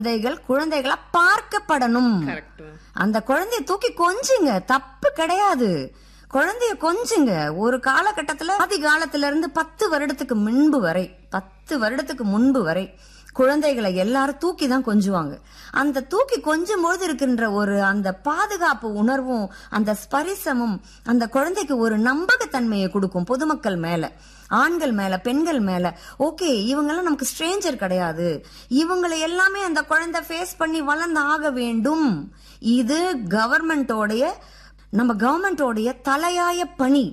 குழந்தைகள் குழந்தைகளா பார்க்கப்படணும் கரெக்ட் அந்த குழந்தைய தூக்கி கொஞ்சுங்க தப்பு கிடையாது குழந்தைய கொஞ்சுங்க ஒரு காலகட்டத்துல ஆதி காலத்துல இருந்து பத்து வருடத்துக்கு முன்பு வரை பத்து வருடத்துக்கு முன்பு வரை குழந்தைகளை எல்லாரும் தூக்கி தான் கொஞ்சுவாங்க அந்த தூக்கி கொஞ்சும் பொழுது இருக்கின்ற ஒரு அந்த பாதுகாப்பு உணர்வும் அந்த ஸ்பரிசமும் அந்த குழந்தைக்கு ஒரு நம்பகத்தன்மையை கொடுக்கும் பொதுமக்கள் மேல ஆண்கள் மேல பெண்கள் மேல ஓகே இவங்கெல்லாம் நமக்கு ஸ்ட்ரேஞ்சர் கிடையாது இவங்களை எல்லாமே அந்த குழந்தை ஃபேஸ் பண்ணி வளர்ந்து ஆக வேண்டும் இது கவர்மெண்டோடைய நம்ம கவர்மெண்டோடைய தலையாய பணி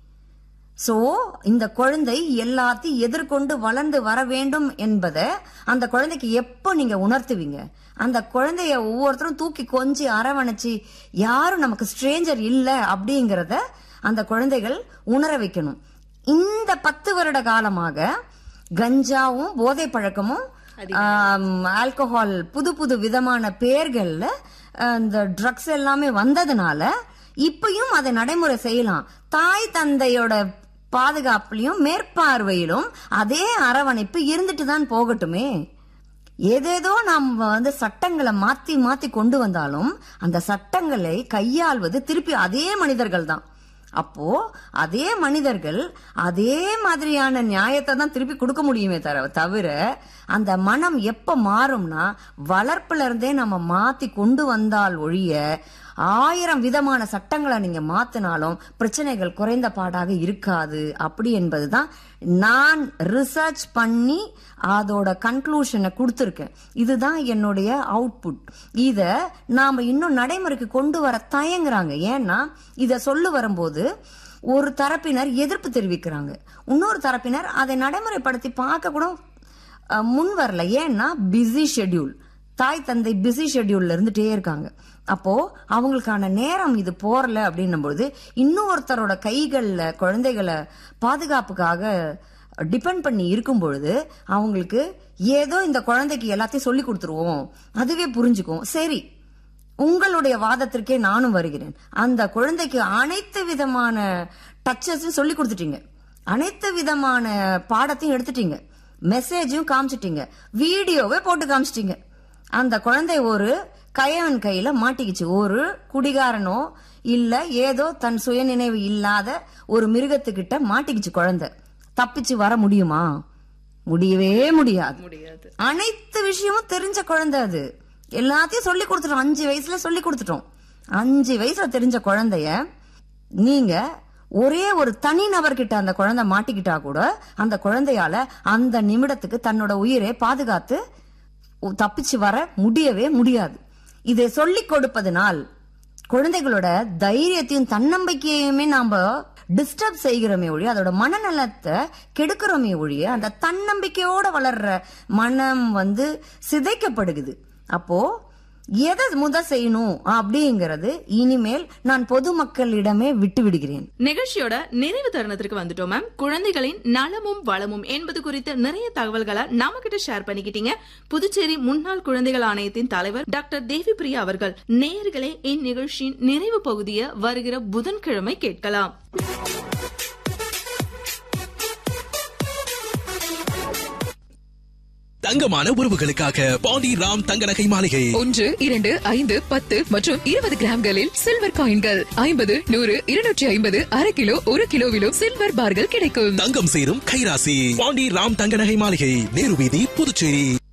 சோ இந்த குழந்தை எல்லாத்தையும் எதிர்கொண்டு வளர்ந்து வர வேண்டும் என்பதை அந்த குழந்தைக்கு எப்போ நீங்க உணர்த்துவீங்க அந்த குழந்தைய ஒவ்வொருத்தரும் தூக்கி கொஞ்சி அரவணைச்சு யாரும் நமக்கு ஸ்ட்ரேஞ்சர் இல்ல அப்படிங்கறத அந்த குழந்தைகள் உணர வைக்கணும் இந்த பத்து வருட காலமாக கஞ்சாவும் போதை பழக்கமும் ஆல்கஹால் புது புது விதமான பெயர்கள்ல அஹ், இந்த ட்ரக்ஸ் எல்லாமே வந்ததுனால இப்பயும் அதை நடைமுறை செய்யலாம் தாய் தந்தையோட பாதுகாப்புலயும் மேற்பார்வையிலும் அதே அரவணைப்பு இருந்துட்டு தான் போகட்டுமே ஏதேதோ நாம் வந்து சட்டங்களை மாத்தி மாத்தி கொண்டு வந்தாலும் அந்த சட்டங்களை கையாள்வது திருப்பி அதே மனிதர்கள் தான் அப்போ அதே மனிதர்கள் அதே மாதிரியான நியாயத்தை தான் திருப்பி கொடுக்க முடியுமே தர தவிர அந்த மனம் எப்ப மாறும்னா வளர்ப்புல இருந்தே நம்ம மாத்தி கொண்டு வந்தால் ஒழிய ஆயிரம் விதமான சட்டங்களை நீங்க மாத்தினாலும் பிரச்சனைகள் குறைந்த பாடாக இருக்காது அப்படி என்பதுதான் நான் ரிசர்ச் பண்ணி அதோட கன்க்ளூஷனை கொடுத்துருக்கேன் இதுதான் என்னுடைய அவுட்புட் இத நாம இன்னும் நடைமுறைக்கு கொண்டு வர தயங்குறாங்க ஏன்னா இத சொல்லு வரும்போது ஒரு தரப்பினர் எதிர்ப்பு தெரிவிக்கிறாங்க இன்னொரு தரப்பினர் அதை நடைமுறைப்படுத்தி பார்க்க கூட அஹ், முன் வரல ஏன்னா பிஸி ஷெட்யூல் தாய் தந்தை பிஸி ஷெட்யூல்ல இருந்துட்டே இருக்காங்க அப்போ அவங்களுக்கான நேரம் இது போறல அப்படின்னும் பொழுது இன்னொருத்தரோட கைகள்ல குழந்தைகளை பாதுகாப்புக்காக டிபெண்ட் பண்ணி இருக்கும் பொழுது அவங்களுக்கு ஏதோ இந்த குழந்தைக்கு எல்லாத்தையும் சொல்லி கொடுத்துருவோம் அதுவே புரிஞ்சுக்கும் சரி உங்களுடைய வாதத்திற்கே நானும் வருகிறேன் அந்த குழந்தைக்கு அனைத்து விதமான டச்சஸும் சொல்லி கொடுத்துட்டீங்க அனைத்து விதமான பாடத்தையும் எடுத்துட்டீங்க மெசேஜும் காமிச்சிட்டீங்க வீடியோவே போட்டு காமிச்சிட்டீங்க அந்த குழந்தை ஒரு கயவன் கையில மாட்டிக்கிச்சு ஒரு குடிகாரனோ இல்ல ஏதோ தன் சுயநினைவு இல்லாத ஒரு மிருகத்துக்கிட்ட மாட்டிக்கிச்சு குழந்தை தப்பிச்சு வர முடியுமா முடியவே முடியாது முடியாது அனைத்து விஷயமும் தெரிஞ்ச குழந்தை அது எல்லாத்தையும் சொல்லி கொடுத்துட்டோம் அஞ்சு வயசுல சொல்லி கொடுத்துட்டோம் அஞ்சு வயசுல தெரிஞ்ச குழந்தைய நீங்க ஒரே ஒரு தனி நபர்கிட்ட அந்த குழந்தை மாட்டிக்கிட்டா கூட அந்த குழந்தையால அந்த நிமிடத்துக்கு தன்னோட உயிரை பாதுகாத்து உ- தப்பிச்சு வர முடியவே முடியாது இதை சொல்லிக் கொடுப்பதனால் குழந்தைகளோட தைரியத்தையும் தன்னம்பிக்கையுமே நாம டிஸ்டர்ப் செய்கிறோமே ஒழிய அதோட மனநலத்தை கெடுக்கிறோமே ஒழிய அந்த தன்னம்பிக்கையோட வளர்ற மனம் வந்து சிதைக்கப்படுகுது அப்போ எதை முத செய்யணும் அப்படிங்கறது இனிமேல் நான் பொதுமக்களிடமே விட்டு விடுகிறேன் நிகழ்ச்சியோட நிறைவு தருணத்திற்கு வந்துட்டோம் மேம் குழந்தைகளின் நலமும் வளமும் என்பது குறித்த நிறைய தகவல்களை நாம கிட்ட ஷேர் பண்ணிக்கிட்டீங்க புதுச்சேரி முன்னாள் குழந்தைகள் ஆணையத்தின் தலைவர் டாக்டர் தேவி பிரியா அவர்கள் நேயர்களே இந்நிகழ்ச்சியின் நிறைவு பகுதியை வருகிற புதன்கிழமை கேட்கலாம் தங்கமான உறவுகளுக்காக பாண்டி ராம் தங்க நகை மாளிகை ஒன்று இரண்டு ஐந்து பத்து மற்றும் இருபது கிராம்களில் சில்வர் காயின்கள் ஐம்பது நூறு இருநூற்றி ஐம்பது அரை கிலோ ஒரு கிலோவிலும் சில்வர் பார்கள் கிடைக்கும் தங்கம் சேரும் கைராசி பாண்டி ராம் தங்க நகை மாளிகை நேரு வீதி புதுச்சேரி